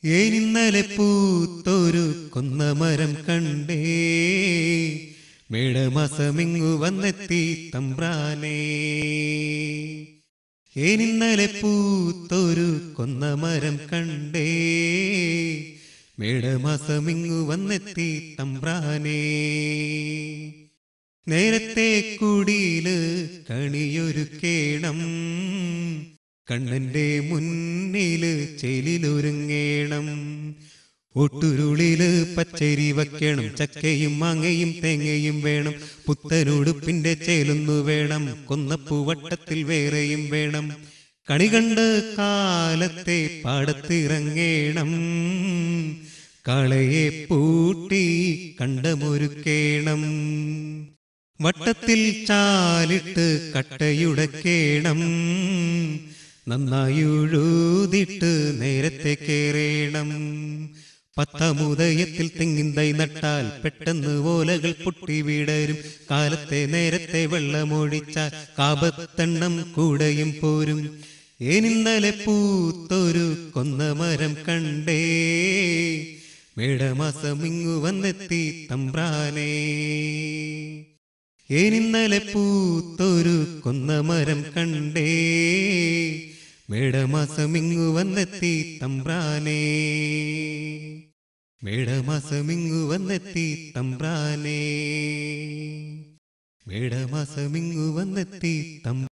ഏനിന്നലെ പൂത്തൊരു കൊന്നമരം കണ്ടേ മേടമാസമിങ്ങു വന്നെത്തി തമ്പ്രാനേ ഏനിന്നലെ പൂത്തൊരു കൊന്നമരം കണ്ടേ മേടമാസമിങ്ങു വന്നെത്തി തമ്പ്രാനേ നേരത്തെ കുടിയില് കണിയൊരുക്കേണം കണ്ണന്റെ മുന്നില് ചെലിലൊരുങ്ങേണം ഒട്ടുരുളില് പച്ചരി വയ്ക്കണം ചക്കയും മാങ്ങയും തേങ്ങയും വേണം പുത്തനുടുപ്പിന്റെ ചേലൊന്നു വേണം കൊന്നപ്പൂ വട്ടത്തിൽ വേറെയും വേണം കണി കണ്ട് കാലത്തെ പാടത്തിറങ്ങേണം കളയെ പൂട്ടി കണ്ടമൊരുക്കേണം വട്ടത്തിൽ ചാലിട്ട് കട്ടയുടക്കേണം നന്നായുഴുതിട്ട് നേരത്തെ കേറേണം പത്തമുദയത്തിൽ തെങ്ങിൻ തൈ നട്ടാൽ പെട്ടെന്ന് ഓലകൾ പൊട്ടി വീടരും കാലത്തെ നേരത്തെ വെള്ളമൊഴിച്ചാൽ കാപത്തെണ്ണം കൂടെയും പോരും ഏനിന്നലെ പൂത്തൊരു കൊന്നമരം കണ്ടേ മേടമാസം ഇങ്ങു വന്നെത്തി തമ്പ്രാനേ ഏനിന്നലെ പൂത്തൊരു കൊന്നമരം കണ്ടേ മേടമാസമിങ്ങു വന്നെത്തി തമ്പ്രാനേ മേടമാസമിങ്ങു വന്നെത്തി തമ്പ്രാനേ മേടമാസമിങ്ങു വന്നെത്തി തം